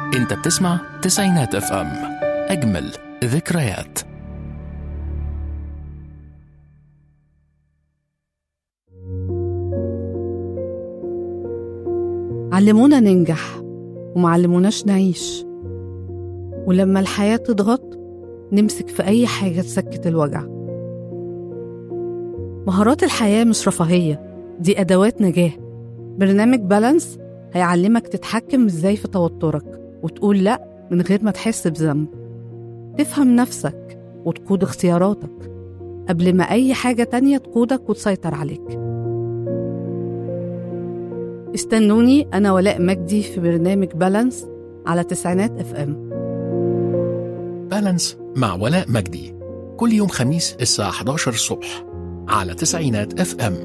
انت بتسمع تسعينات اف ام اجمل ذكريات علمونا ننجح ومعلموناش نعيش ولما الحياة تضغط نمسك في أي حاجة تسكت الوجع مهارات الحياة مش رفاهية دي أدوات نجاة برنامج بالانس هيعلمك تتحكم ازاي في توترك وتقول لأ من غير ما تحس بذنب تفهم نفسك وتقود اختياراتك قبل ما أي حاجة تانية تقودك وتسيطر عليك استنوني أنا ولاء مجدي في برنامج بالانس على تسعينات اف ام بالانس مع ولاء مجدي كل يوم خميس الساعة 11 الصبح على تسعينات اف ام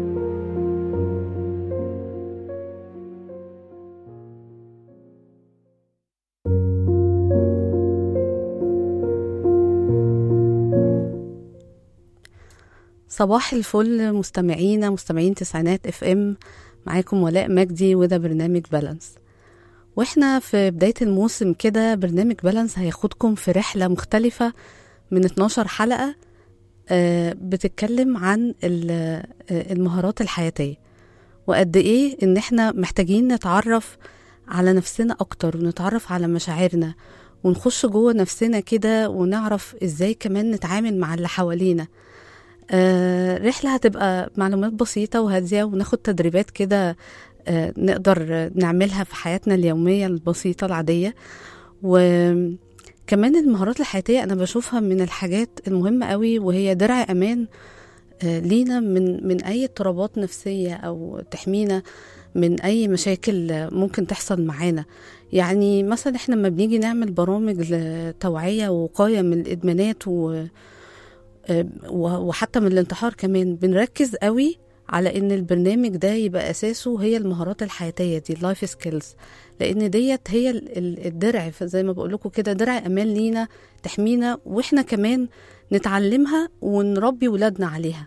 صباح الفل مستمعينا مستمعين تسعينات اف ام معاكم ولاء مجدي وده برنامج بالانس واحنا في بداية الموسم كده برنامج بالانس هياخدكم في رحلة مختلفة من 12 حلقة آه، بتتكلم عن ال- آه، المهارات الحياتية وقد ايه ان احنا محتاجين نتعرف على نفسنا اكتر ونتعرف على مشاعرنا ونخش جوه نفسنا كده ونعرف ازاي كمان نتعامل مع اللي حوالينا آه، رحلة هتبقى معلومات بسيطة وهادية وناخد تدريبات كده آه، نقدر نعملها في حياتنا اليومية البسيطة العادية وكمان المهارات الحياتية أنا بشوفها من الحاجات المهمة قوي وهي درع أمان آه، لينا من من أي اضطرابات نفسية أو تحمينا من أي مشاكل آه، ممكن تحصل معانا يعني مثلا احنا لما بنيجي نعمل برامج لتوعية ووقاية من الإدمانات و و- وحتى من الانتحار كمان بنركز قوي على ان البرنامج ده يبقى اساسه هي المهارات الحياتيه دي اللايف سكيلز لان ديت هي ال- ال- الدرع زي ما بقول لكم كده درع امان لينا تحمينا واحنا كمان نتعلمها ونربي ولادنا عليها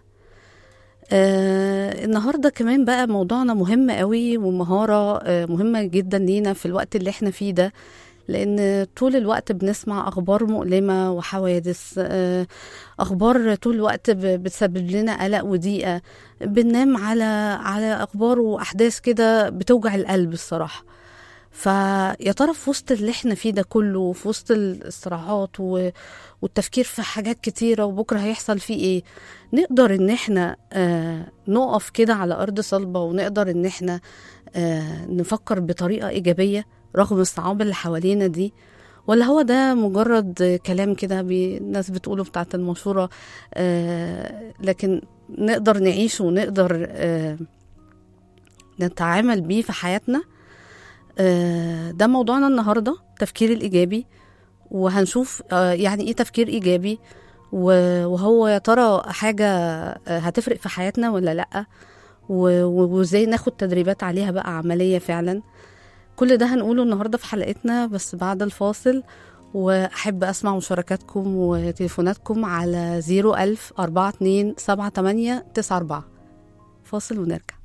آه النهارده كمان بقى موضوعنا مهم قوي ومهاره آه مهمه جدا لينا في الوقت اللي احنا فيه ده لان طول الوقت بنسمع اخبار مؤلمه وحوادث آه اخبار طول الوقت ب- بتسبب لنا قلق وضيقه بننام على على اخبار واحداث كده بتوجع القلب الصراحه فيا ترى في وسط اللي احنا فيه ده كله في وسط الصراعات و... والتفكير في حاجات كتيرة وبكرة هيحصل فيه ايه نقدر ان احنا آه نقف كده على ارض صلبة ونقدر ان احنا آه نفكر بطريقة ايجابية رغم الصعاب اللي حوالينا دي ولا هو ده مجرد كلام كده بي- الناس بتقوله بتاعت المشورة آه لكن نقدر نعيشه ونقدر آه نتعامل بيه في حياتنا آه ده موضوعنا النهاردة التفكير الإيجابي وهنشوف آه يعني إيه تفكير إيجابي و- وهو يا ترى حاجة آه، هتفرق في حياتنا ولا لأ و- و- وازاي ناخد تدريبات عليها بقى عملية فعلا كل ده هنقوله النهاردة في حلقتنا بس بعد الفاصل وأحب أسمع مشاركاتكم وتليفوناتكم على 01000 42 78 94 فاصل ونرجع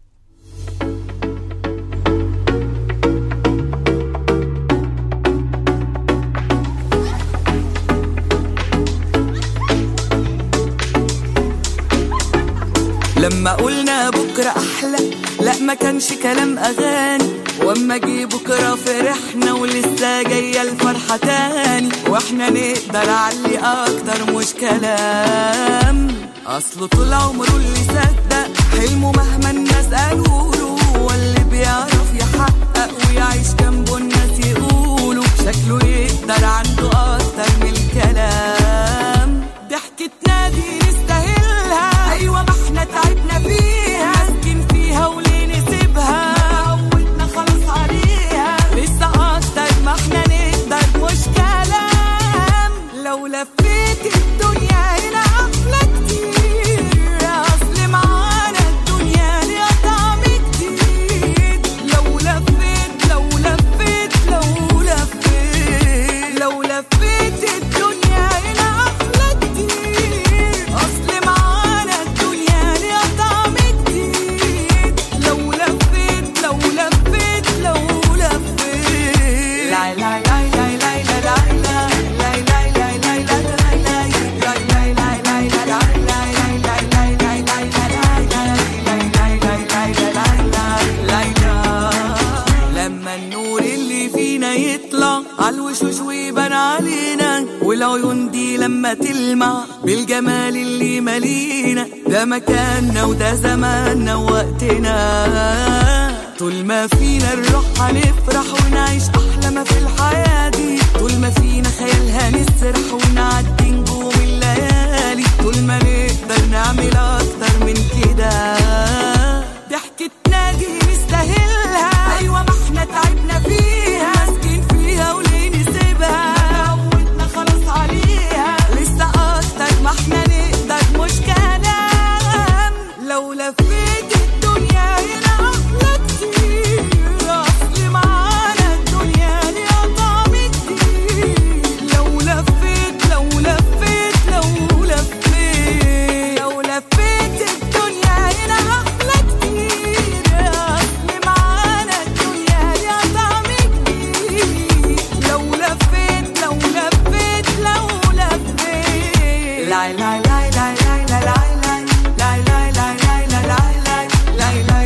لما قلنا بكرة أحلى لا ما كانش كلام أغاني واما جه بكرة فرحنا ولسه جاية الفرحة تاني واحنا نقدر علي أكتر مش كلام أصله طول عمره اللي صدق حلمه مهما الناس قالوا له هو اللي بيعرف يحقق ويعيش جنبه الناس يقولوا شكله يقدر عنده أكتر من الكلام ضحكتنا دي نستاهلها أيوة ما احنا تعبنا فيها ماسكين فيها وليه نسيبها عودنا خلاص عليها لسه أكتر ما احنا نقدر مش كلام لو لفيت الدنيا هنا أحلى كتير أصل معانا الدنيا ليها طعم جديد لو لفيت لو لفيت لو لفيت لو عالوشوش ويبان علينا والعيون دي لما تلمع بالجمال اللي مالينا ده مكاننا وده زماننا ووقتنا طول ما فينا الروح هنفرح ونعيش أحلى ما في الحياة دي طول ما فينا خيال هنسرح ونعدي نجوم الليالي طول ما نقدر نعمل أكتر من كده ضحكتنا دي نستاهلها أيوة ما احنا تعبنا فيها ماسكين فيها وليه نسيبها عودنا خلاص عليها لسه أكتر ما احنا نقدر مش كلام لو لفيت الدنيا هنا أحلى كتير أصل معانا الدنيا ليها طعم كتير لو لفيت لو لفيت لو لفيت لو لفيت الدنيا هنا أحلى كتير أصل معانا الدنيا ليها طعم كتير لو لفيت لو لفيت لو لفيت لا لا لا لا لا لا لا لا لا لا لا لا لا لا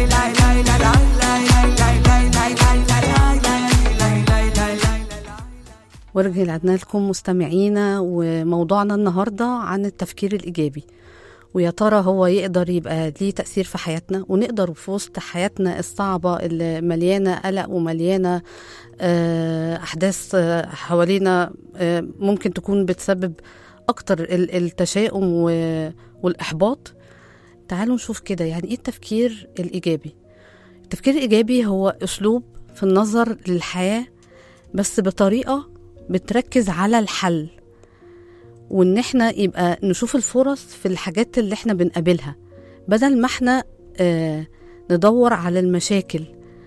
ورجعنا لكم مستمعينا وموضوعنا النهارده عن التفكير الايجابي ويا ترى هو يقدر يبقى ليه تأثير في حياتنا ونقدر في وسط حياتنا الصعبة اللي مليانة قلق ومليانة آه، أحداث آه، حوالينا آه، ممكن تكون بتسبب أكتر ال- التشاؤم و- والإحباط تعالوا نشوف كده يعني إيه التفكير الإيجابي التفكير الإيجابي هو أسلوب في النظر للحياة بس بطريقة بتركز على الحل وان احنا يبقى نشوف الفرص في الحاجات اللي احنا بنقابلها بدل ما احنا آه ندور على المشاكل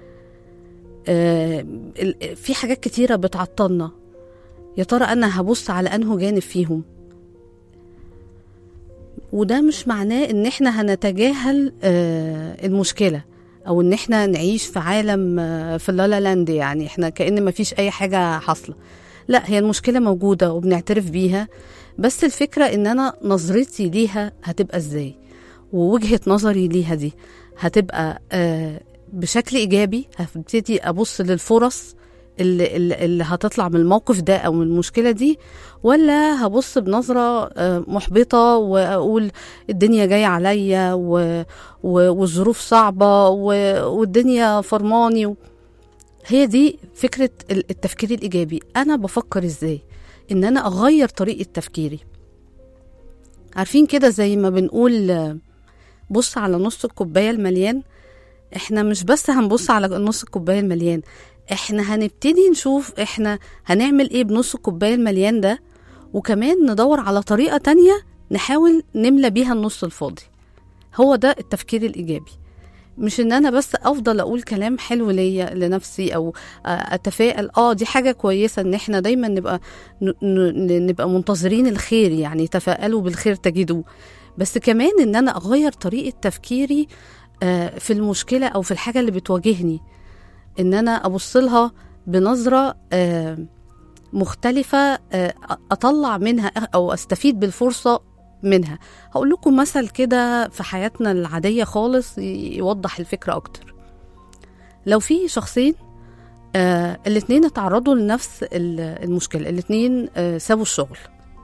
آه ال- في حاجات كتيرة بتعطلنا يا ترى انا هبص على انه جانب فيهم وده مش معناه ان احنا هنتجاهل آه المشكلة او ان احنا نعيش في عالم آه، في اللالا لاند يعني احنا كأن مفيش اي حاجة حاصلة لا هي المشكلة موجودة وبنعترف بيها بس الفكرة ان انا نظرتي ليها هتبقى ازاي ووجهة نظري ليها دي هتبقى آه بشكل ايجابي هبتدي ابص للفرص اللي, اللي اللي هتطلع من الموقف ده او من المشكله دي ولا هبص بنظره آه، محبطه واقول الدنيا جايه عليا و- و- والظروف صعبه و- والدنيا فرماني و... هي دي فكره ال- التفكير الايجابي انا بفكر ازاي ان انا اغير طريقه تفكيري عارفين كده زي ما بنقول آه، بص على نص الكوبايه المليان احنا مش بس هنبص على نص الكوبايه المليان احنا هنبتدي نشوف احنا هنعمل ايه بنص الكوبايه المليان ده وكمان ندور على طريقه تانية نحاول نملى بيها النص الفاضي هو ده التفكير الايجابي مش ان انا بس افضل اقول كلام حلو ليا لنفسي او آه، اتفائل اه دي حاجه كويسه ان احنا دايما نبقى ن- ن- نبقى منتظرين الخير يعني تفائلوا بالخير تجدوه بس كمان ان انا اغير طريقه تفكيري آه، في المشكله او في الحاجه اللي بتواجهني ان انا ابص لها بنظره آه، مختلفه آه، اطلع منها او استفيد بالفرصه منها هقول لكم مثل كده في حياتنا العاديه خالص ي- يوضح الفكره اكتر لو في شخصين آه الاتنين اتعرضوا لنفس ال- المشكله الاتنين آه سابوا الشغل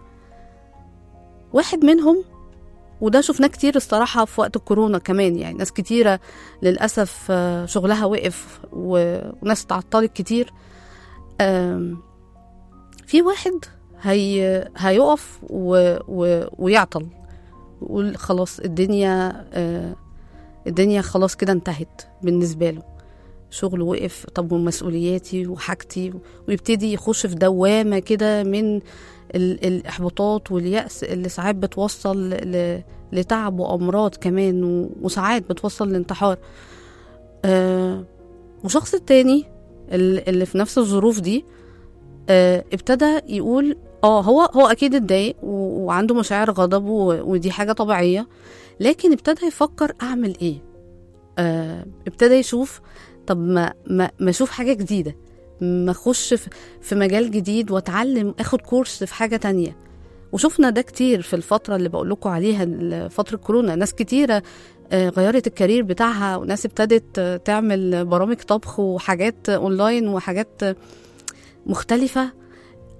واحد منهم وده شفناه كتير الصراحة في وقت الكورونا كمان يعني ناس كتيرة للأسف آه، شغلها وقف و- وناس تعطلت كتير آم، في واحد هي هيقف و... و... ويعطل ويقول خلاص الدنيا آه، الدنيا خلاص كده انتهت بالنسبة له شغله وقف طب ومسؤولياتي وحاجتي ويبتدي يخش في دوامة كده من ال- الإحباطات واليأس اللي ساعات بتوصل ل... لتعب وأمراض كمان و... وساعات بتوصل لانتحار آه وشخص التاني ال- اللي في نفس الظروف دي آه ابتدى يقول اه هو هو اكيد اتضايق و- وعنده مشاعر غضب و- ودي حاجه طبيعيه لكن ابتدى يفكر اعمل ايه آه ابتدى يشوف طب ما ما ما اشوف حاجه جديده ما اخش في- في مجال جديد واتعلم اخد كورس في حاجه تانية وشفنا ده كتير في الفتره اللي بقول لكم عليها ال- فتره كورونا ناس كتيره آه، غيرت الكارير بتاعها وناس ابتدت آه، تعمل برامج طبخ وحاجات اونلاين وحاجات آه، مختلفه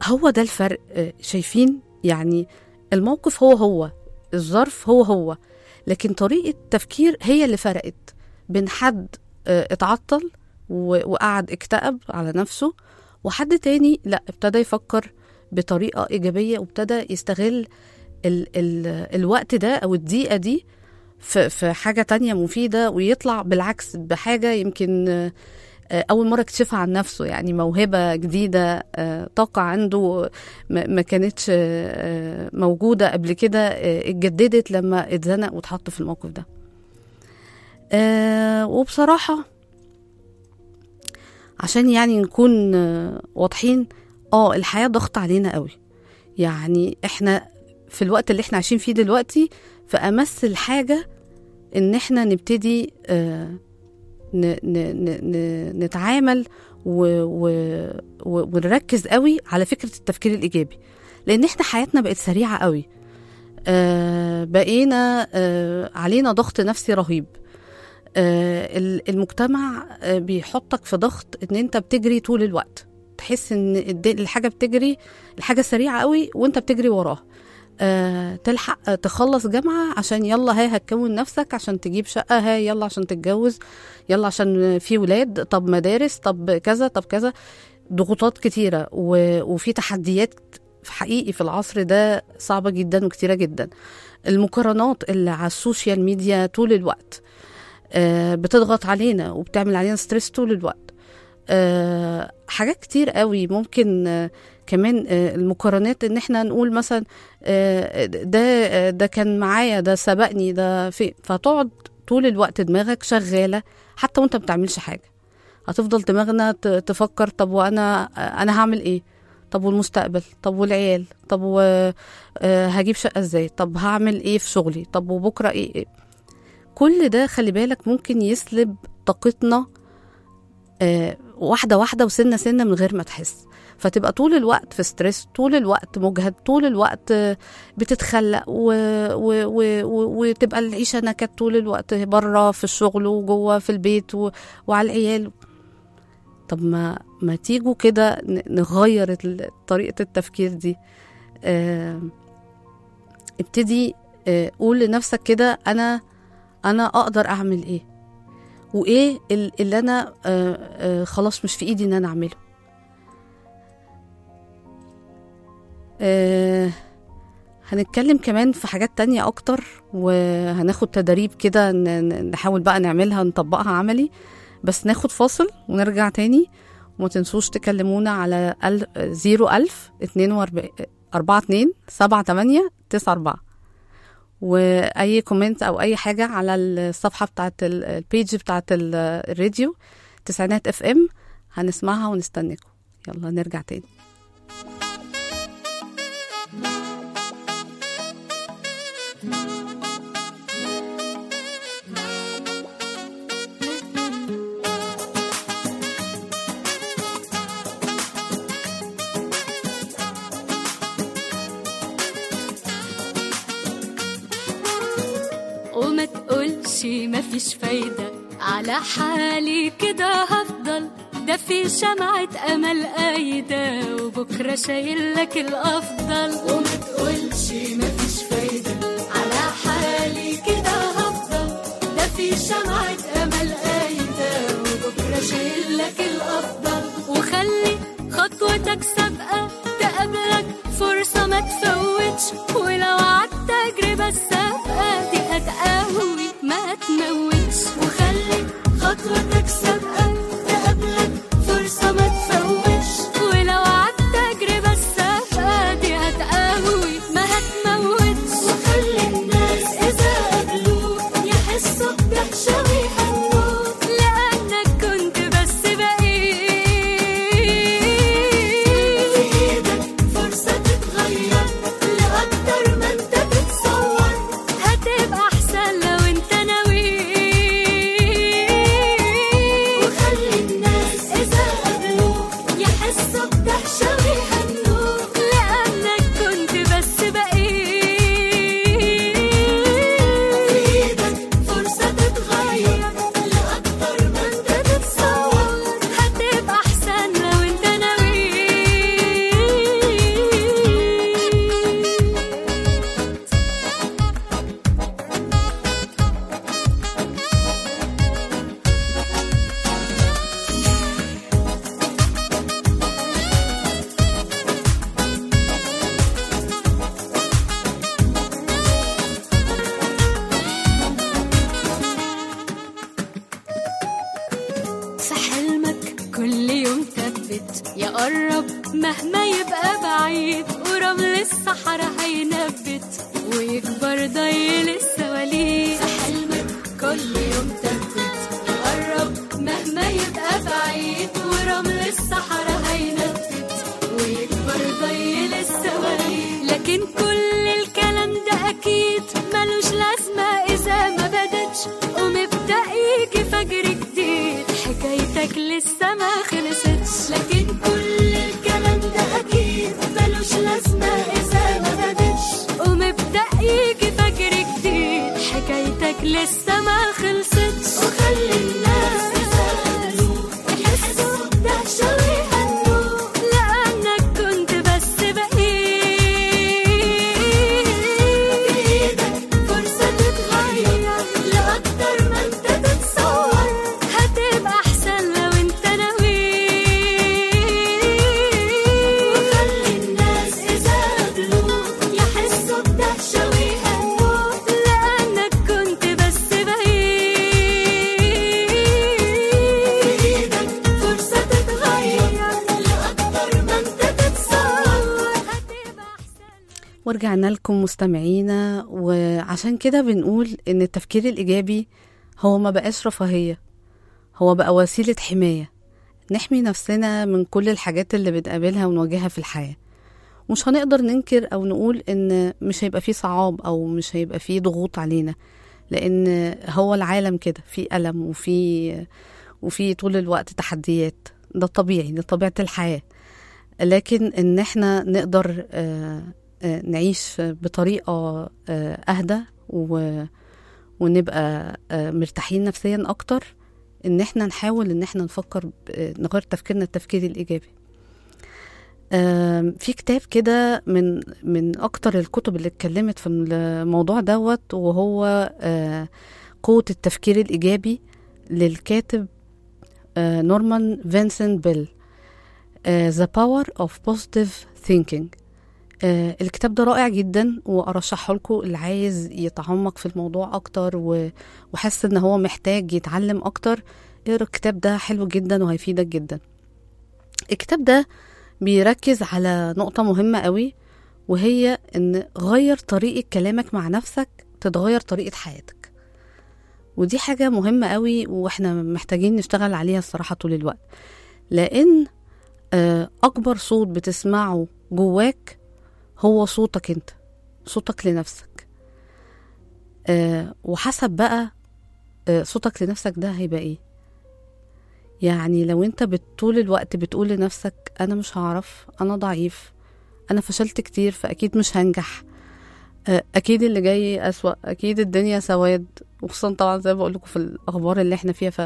هو ده الفرق آه، شايفين يعني الموقف هو هو الظرف هو هو لكن طريقة التفكير هي اللي فرقت بين حد آه، اتعطل و- وقعد اكتئب على نفسه وحد تاني لا ابتدى يفكر بطريقة إيجابية وابتدى يستغل ال ال الوقت ده أو الدقيقة دي في, في حاجة تانية مفيدة ويطلع بالعكس بحاجة يمكن آه، آه، أول مرة اكتشفها عن نفسه يعني موهبة جديدة آه، طاقة عنده ما ما كانتش آه، آه، موجودة قبل كده آه، اتجددت لما اتزنق واتحط في الموقف ده آه، وبصراحة عشان يعني نكون آه، واضحين اه الحياة ضغط علينا قوي يعني احنا في الوقت اللي احنا عايشين فيه دلوقتي فأمس الحاجة ان احنا نبتدي آه، ن- ن- ن- ن- نتعامل و- و- و- ونركز قوي على فكرة التفكير الإيجابي لأن احنا حياتنا بقت سريعة قوي آه، بقينا آه، علينا ضغط نفسي رهيب آه، ال- المجتمع آه، بيحطك في ضغط ان انت بتجري طول الوقت تحس ان الد- الحاجه بتجري الحاجه سريعه قوي وانت بتجري وراها آه، تلحق آه، تخلص جامعه عشان يلا هاي هتكون نفسك عشان تجيب شقه هاي يلا عشان تتجوز يلا عشان في ولاد طب مدارس طب كذا طب كذا ضغوطات كتيره و- وفي تحديات حقيقي في العصر ده صعبه جدا وكتيره جدا المقارنات اللي على السوشيال ميديا طول الوقت آه، بتضغط علينا وبتعمل علينا ستريس طول الوقت آه، حاجات كتير قوي ممكن آه، كمان آه، المقارنات ان احنا نقول مثلا آه، ده آه، ده كان معايا ده سبقني ده في فتقعد طول الوقت دماغك شغاله حتى وانت ما بتعملش حاجه هتفضل دماغنا ت- تفكر طب وانا آه، انا هعمل ايه طب والمستقبل طب والعيال طب و آه، هجيب شقه ازاي طب هعمل ايه في شغلي طب وبكره ايه, إيه؟ كل ده خلي بالك ممكن يسلب طاقتنا آه، واحده واحده وسنه سنه من غير ما تحس فتبقى طول الوقت في ستريس طول الوقت مجهد طول الوقت آه، بتتخلق و... و... و... و... وتبقى العيشه نكد طول الوقت بره في الشغل وجوه في البيت و... وعلى العيال طب ما ما تيجوا كده ن- نغير ال- طريقه التفكير دي آه، ابتدي آه، قول لنفسك كده انا انا اقدر اعمل ايه وايه ال- اللي انا آه، آه، خلاص مش في ايدي ان انا اعمله آه، هنتكلم كمان في حاجات تانية اكتر وهناخد تدريب كده ن- ن- نحاول بقى نعملها نطبقها عملي بس ناخد فاصل ونرجع تاني وما تنسوش تكلمونا على ال- زيرو ألف اتنين وأربعين أربعة اتنين سبعة تمانية تسعة أربعة واي كومنت او اي حاجه على الصفحه بتاعت ال- البيج بتاعت ال- الراديو تسعينات اف ام هنسمعها ونستناكم يلا نرجع تاني وما تقولش مفيش فايدة على حالي كده هفضل ده في شمعة أمل قايدة وبكرة شايل لك الأفضل وما تقولش مفيش فايدة على حالي كده هفضل ده في شمعة أمل قايدة وبكرة شايل لك الأفضل وخلي خطوتك سابقة تقابلك فرصة ما تفوتش ولو عدت تجربة السابقة دي هتقوي ما تموتش وخلي خطوتك سابقة تقابلك فرصة ما تفوتش ولو عدت تجربة السابقة دي هتقوي ما هتموتش وخلي الناس إذا قابلوك يحسوا بدهشة ويهنوك في حلمك كل يوم ثبت يا قرب مهما يبقى بعيد ورمل الصحراء هينبت ويكبر ضيل السواليف في حلمك كل يوم ثبت يا قرب مهما يبقى بعيد ورمل الصحراء هينبت ويكبر ضيل السواليف لكن كل الكلام ده اكيد ملوش لازمه اذا ما بدتش ومبدا يجي فجر جديد حكايتك لسه ما خلصتش لكن كل الكلام ده اكيد ملوش لازمه اذا ما بدتش ومبدا يجي فجر جديد حكايتك لسه ما خلصتش وخلي الناس يسألوا يحسوا بدهشة ويهنوا لأنك كنت بس بإيدك بإيدك فرصة تتغير لأكتر ما أنت تتصور هتبقى أحسن لو أنت ناوي وخلي الناس إذا قابلوك يحسوا بدهشة ويهنوا لأنك كنت بس بإيدك فرصة تتغير لأكتر ما أنت تتصور هتبقى أحسن ورجعنا لكم مستمعينا وعشان كده بنقول ان التفكير الايجابي هو ما بقاش رفاهيه هو بقى وسيله حمايه نحمي نفسنا من كل الحاجات اللي بنقابلها ونواجهها في الحياه مش هنقدر ننكر او نقول ان مش هيبقى فيه صعاب او مش هيبقى فيه ضغوط علينا لان هو العالم كده فيه الم وفيه وفي طول الوقت تحديات ده طبيعي ده طبيعه الحياه لكن ان احنا نقدر آه، آه، نعيش بطريقة آه، أهدى و- ونبقى آه، مرتاحين نفسيا أكتر إن إحنا نحاول إن إحنا نفكر ب- آه، نغير تفكيرنا التفكير الإيجابي آم، في كتاب كده من من أكتر الكتب اللي اتكلمت في الموضوع دوت وهو آه، قوة التفكير الإيجابي للكاتب آه، نورمان فينسنت بيل آه، The Power of Positive Thinking آه، الكتاب ده رائع جدا وارشحه لكم اللي عايز يتعمق في الموضوع اكتر و- وحاسس ان هو محتاج يتعلم اكتر اقرا الكتاب ده حلو جدا وهيفيدك جدا الكتاب ده بيركز على نقطة مهمة قوي وهي ان غير طريقة كلامك مع نفسك تتغير طريقة حياتك ودي حاجة مهمة قوي واحنا محتاجين نشتغل عليها الصراحة طول الوقت لان آه، اكبر صوت بتسمعه جواك هو صوتك انت صوتك لنفسك آه وحسب بقى آه صوتك لنفسك ده هيبقى ايه يعني لو انت بت- طول الوقت بتقول لنفسك انا مش هعرف انا ضعيف انا فشلت كتير فاكيد مش هنجح آه اكيد اللي جاي اسوأ اكيد الدنيا سواد وخصوصا طبعا زي ما بقول لكم في الاخبار اللي احنا فيها ف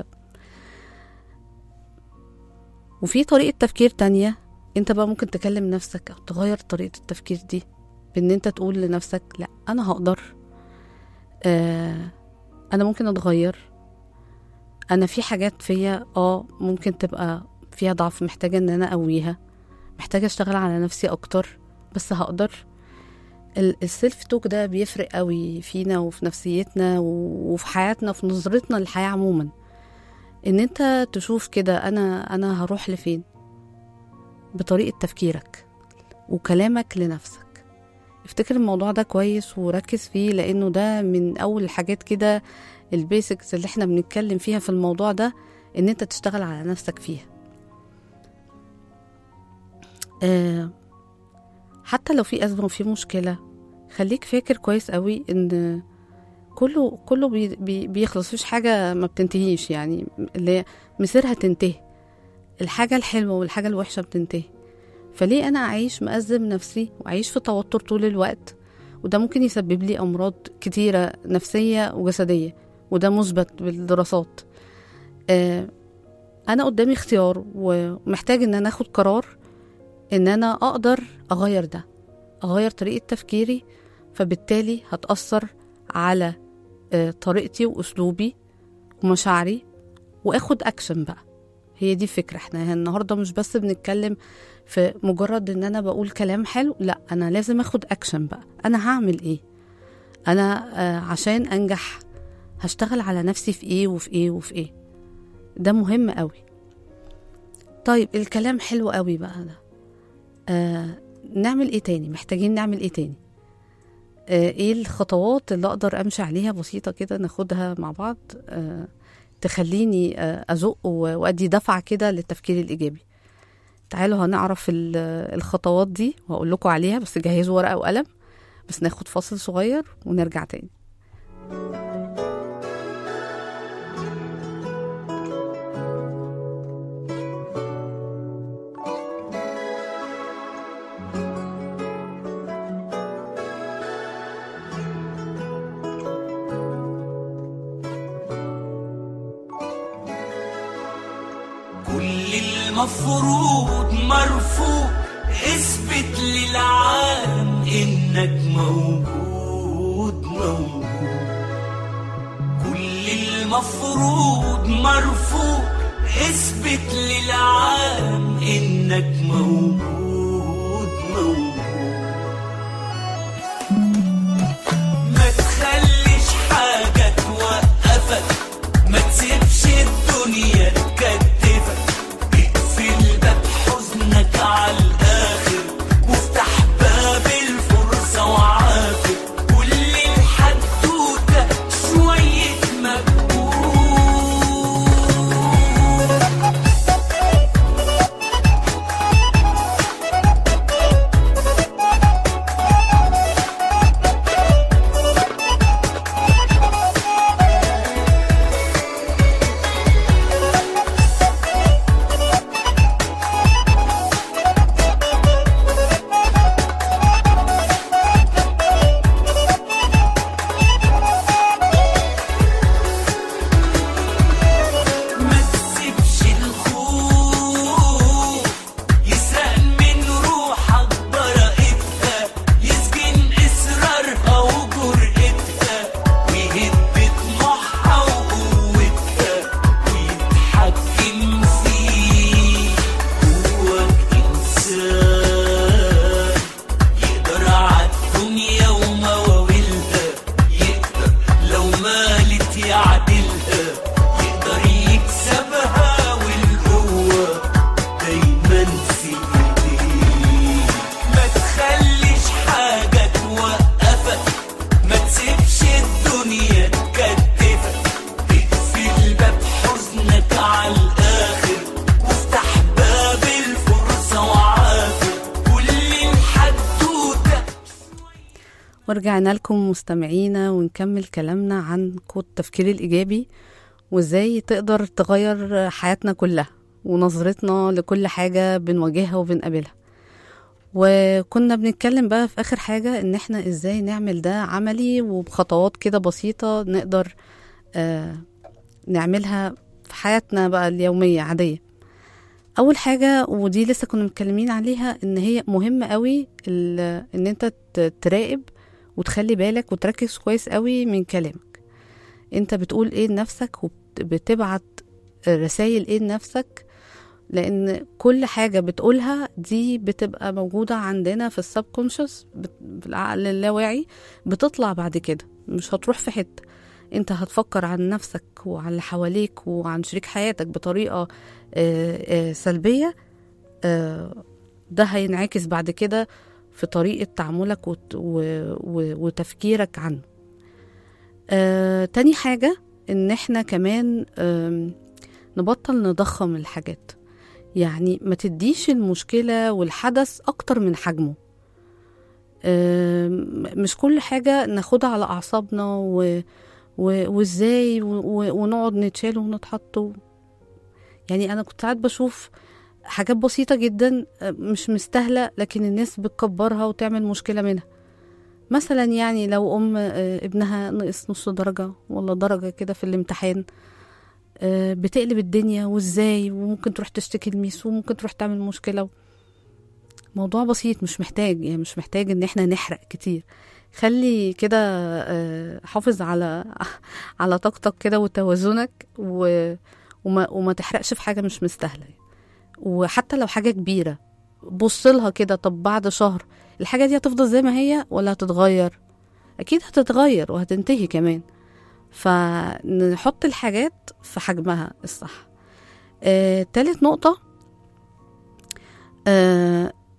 وفي طريقة تفكير تانية انت بقى ممكن تكلم نفسك او تغير طريقة التفكير دي بان انت تقول لنفسك لا انا هقدر آه انا ممكن اتغير انا في حاجات فيا اه ممكن تبقى فيها ضعف محتاجة ان انا اقويها محتاجة اشتغل على نفسي اكتر بس هقدر ال- السيلف توك ده بيفرق قوي فينا وفي نفسيتنا و- وفي حياتنا وفي نظرتنا للحياة عموما ان انت تشوف كده انا انا هروح لفين بطريقة تفكيرك وكلامك لنفسك افتكر الموضوع ده كويس وركز فيه لانه ده من اول الحاجات كده البيسكس اللي احنا بنتكلم فيها في الموضوع ده ان انت تشتغل على نفسك فيها آه حتى لو في ازمه وفي مشكله خليك فاكر كويس قوي ان كله كله بي بي بيخلص مفيش حاجه ما بتنتهيش يعني اللي هي مصيرها تنتهي الحاجه الحلوه والحاجه الوحشه بتنتهي فليه انا اعيش مأزم نفسي واعيش في توتر طول الوقت وده ممكن يسبب لي امراض كتيره نفسيه وجسديه وده مثبت بالدراسات آه انا قدامي اختيار ومحتاج ان انا اخد قرار ان انا اقدر اغير ده اغير طريقه تفكيري فبالتالي هتاثر على آه، طريقتي واسلوبي ومشاعري واخد اكشن بقى هي دي الفكره احنا النهارده مش بس بنتكلم في مجرد ان انا بقول كلام حلو لا انا لازم اخد اكشن بقى انا هعمل ايه انا آه، عشان انجح هشتغل على نفسي في ايه وفي ايه وفي ايه ده مهم قوي طيب الكلام حلو قوي بقى ده آه نعمل ايه تاني محتاجين نعمل ايه تاني آه ايه الخطوات اللي اقدر امشي عليها بسيطه كده ناخدها مع بعض آه تخليني آه ازق و- وادي دفعه كده للتفكير الايجابي تعالوا هنعرف ال- الخطوات دي وهقول لكم عليها بس جهزوا ورقه وقلم بس ناخد فاصل صغير ونرجع تاني كل المفروض مرفوض اثبت للعالم انك موجود موجود كل المفروض مرفوض اثبت للعالم انك موجود موجود ما تخليش حاجة توقفك ما تسيبش الدنيا تكتفك اقفل باب حزنك على الآخر وافتح باب الفرصة وعافر كل الحدوتة شوية مجهود ما تسيبش الخوف يسرق من روحك براءتها يسجن إصرارها وجرأتها ويهد طموحها وقوتها ويتحكم فيك جواك إنسان يقدر عالدنيا ومواويلها يقدر لو مالت يعدلها يقدر يكسبها والقوة دايما في ايديك ما تخليش حاجة توقفك ما تسيبش الدنيا تكتفك اقفل باب حزنك على الآخر وافتح باب الفرصة وعافر كل الحدوتة ورجعنا لكم مستمعينا ونكمل كلامنا عن كود التفكير الإيجابي وإزاي تقدر تغير حياتنا كلها ونظرتنا لكل حاجة بنواجهها وبنقابلها وكنا بنتكلم بقى في آخر حاجة إن إحنا إزاي نعمل ده عملي وبخطوات كده بسيطة نقدر آه نعملها في حياتنا بقى اليومية عادية أول حاجة ودي لسه كنا متكلمين عليها إن هي مهمة قوي ال- إن أنت ت- تراقب وتخلي بالك وتركز كويس قوي من كلامك انت بتقول ايه لنفسك وبتبعت رسائل ايه لنفسك لان كل حاجة بتقولها دي بتبقى موجودة عندنا في السبكونشس في العقل اللاواعي بتطلع بعد كده مش هتروح في حتة انت هتفكر عن نفسك وعن اللي حواليك وعن شريك حياتك بطريقة آه، آه، سلبية آه، ده هينعكس بعد كده في طريقة تعاملك وت- و- و- وتفكيرك عنه آه، تاني حاجة ان احنا كمان آم، نبطل نضخم الحاجات يعني ما تديش المشكلة والحدث أكتر من حجمه آم، مش كل حاجة ناخدها على أعصابنا و... و... وإزاي و... و... ونقعد نتشال ونتحط و... يعني أنا كنت ساعات بشوف حاجات بسيطة جدا آه، مش مستاهلة لكن الناس بتكبرها وتعمل مشكلة منها مثلا يعني لو أم آه، ابنها نقص نص درجة ولا درجة كده في الامتحان آه، بتقلب الدنيا وازاي وممكن تروح تشتكي الميس وممكن تروح تعمل مشكلة موضوع بسيط مش محتاج يعني مش محتاج ان احنا نحرق كتير خلي كده آه، حافظ على على طاقتك كده وتوازنك و وما, وما تحرقش في حاجة مش مستاهلة وحتى لو حاجة كبيرة بص لها كده طب بعد شهر الحاجة دي هتفضل زي ما هي ولا هتتغير أكيد هتتغير وهتنتهي كمان فنحط الحاجات في حجمها الصح آه، تالت نقطة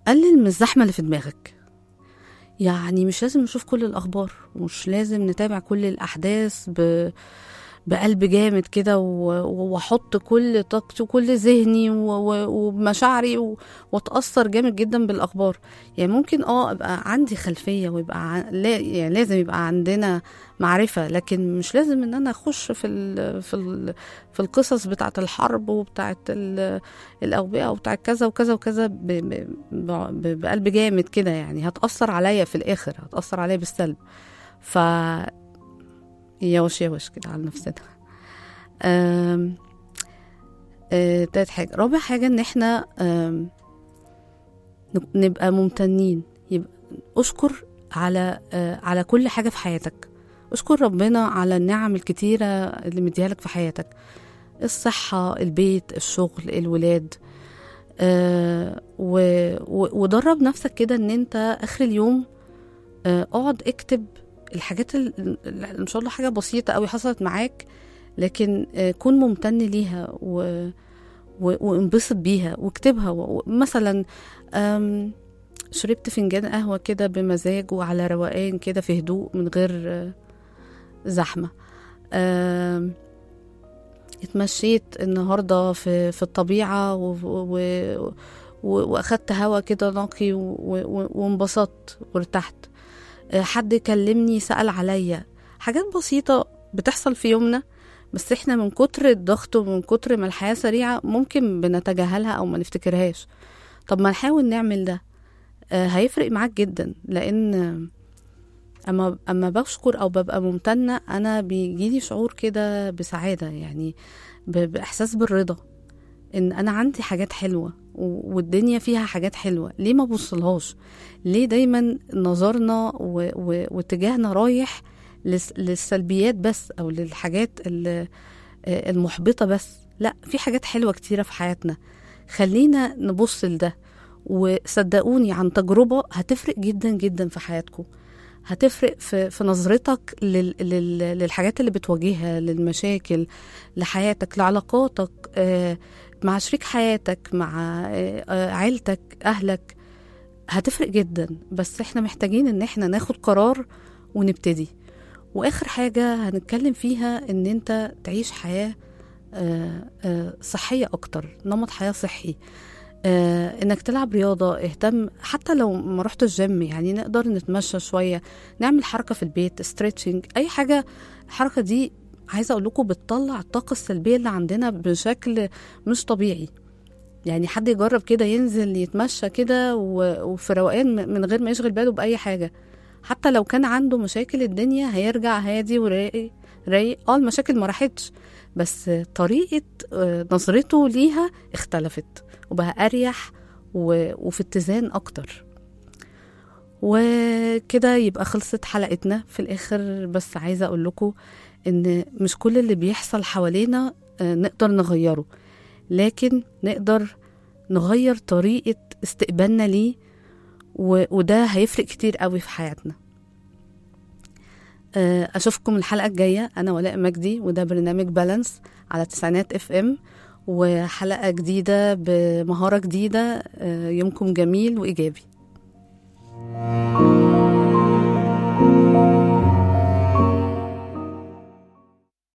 قلل من الزحمة اللي في دماغك يعني مش لازم نشوف كل الأخبار ومش لازم نتابع كل الأحداث ب... بقلب جامد كده و- و- واحط كل طاقتي وكل ذهني و- و- ومشاعري و- واتاثر جامد جدا بالاخبار يعني ممكن اه ابقى عندي خلفيه ويبقى ع- لا يعني لازم يبقى عندنا معرفه لكن مش لازم ان انا اخش في ال في ال في القصص بتاعه الحرب وبتاعه ال- الاوبئه وبتاعه كذا وكذا وكذا ب- ب- ب- بقلب جامد كده يعني هتاثر عليا في الاخر هتاثر عليا بالسلب ف يوش يوش كده على نفسنا آم، آه، تالت حاجة رابع حاجة ان احنا آم، نب- نبقى ممتنين يبقى اشكر على آه، على كل حاجة في حياتك اشكر ربنا على النعم الكتيرة اللي مديها لك في حياتك الصحة البيت الشغل الولاد آه، و- و- ودرب نفسك كده ان انت اخر اليوم آه، اقعد اكتب الحاجات ال- ال- ان شاء الله حاجه بسيطه قوي حصلت معاك لكن آه، كون ممتن ليها و... و... وانبسط بيها واكتبها و... و- مثلا آم، شربت فنجان قهوه كده بمزاج وعلى روقان كده في هدوء من غير آه، زحمه آم، اتمشيت النهارده في في الطبيعه و... و... و... واخدت هوا كده نقي و... و... وانبسطت وارتحت آه، حد كلمني سأل عليا حاجات بسيطة بتحصل في يومنا بس احنا من كتر الضغط ومن كتر ما الحياة سريعة ممكن بنتجاهلها أو ما نفتكرهاش طب ما نحاول نعمل ده آه، هيفرق معاك جدا لأن آه، أما أما بشكر أو ببقى ممتنة أنا بيجيلي شعور كده بسعادة يعني ب- بإحساس بالرضا إن أنا عندي حاجات حلوة و- والدنيا فيها حاجات حلوة ليه ما بوصلهاش ليه دايما نظرنا و- و- واتجاهنا رايح لس- للسلبيات بس او للحاجات ال- آه، المحبطه بس لا في حاجات حلوه كتيره في حياتنا خلينا نبص لده وصدقوني عن تجربه هتفرق جدا جدا في حياتكم هتفرق في, في نظرتك لل لل للحاجات اللي بتواجهها للمشاكل لحياتك لعلاقاتك آه، مع شريك حياتك مع آه، آه، عيلتك اهلك هتفرق جدا بس احنا محتاجين ان احنا ناخد قرار ونبتدي واخر حاجة هنتكلم فيها ان انت تعيش حياة آه، آه، صحية اكتر نمط حياة صحي آه، انك تلعب رياضة اهتم حتى لو ما رحت الجيم يعني نقدر نتمشى شوية نعمل حركة في البيت ستريتشنج اي حاجة الحركة دي عايزة اقول لكم بتطلع الطاقة السلبية اللي عندنا بشكل مش طبيعي يعني حد يجرب كده ينزل يتمشى كده و- وفي روقان م- من غير ما يشغل باله بأي حاجة حتى لو كان عنده مشاكل الدنيا هيرجع هادي ورايق رايق اه المشاكل ما راحتش بس طريقة آه، نظرته ليها اختلفت وبقى أريح و- وفي اتزان أكتر وكده يبقى خلصت حلقتنا في الآخر بس عايزة أقول لكم إن مش كل اللي بيحصل حوالينا آه، نقدر نغيره لكن نقدر نغير طريقة استقبالنا ليه و... وده هيفرق كتير قوي في حياتنا آه، أشوفكم الحلقة الجاية أنا ولاء مجدي وده برنامج بالانس على تسعينات اف ام وحلقة جديدة بمهارة جديدة آه، يومكم جميل وإيجابي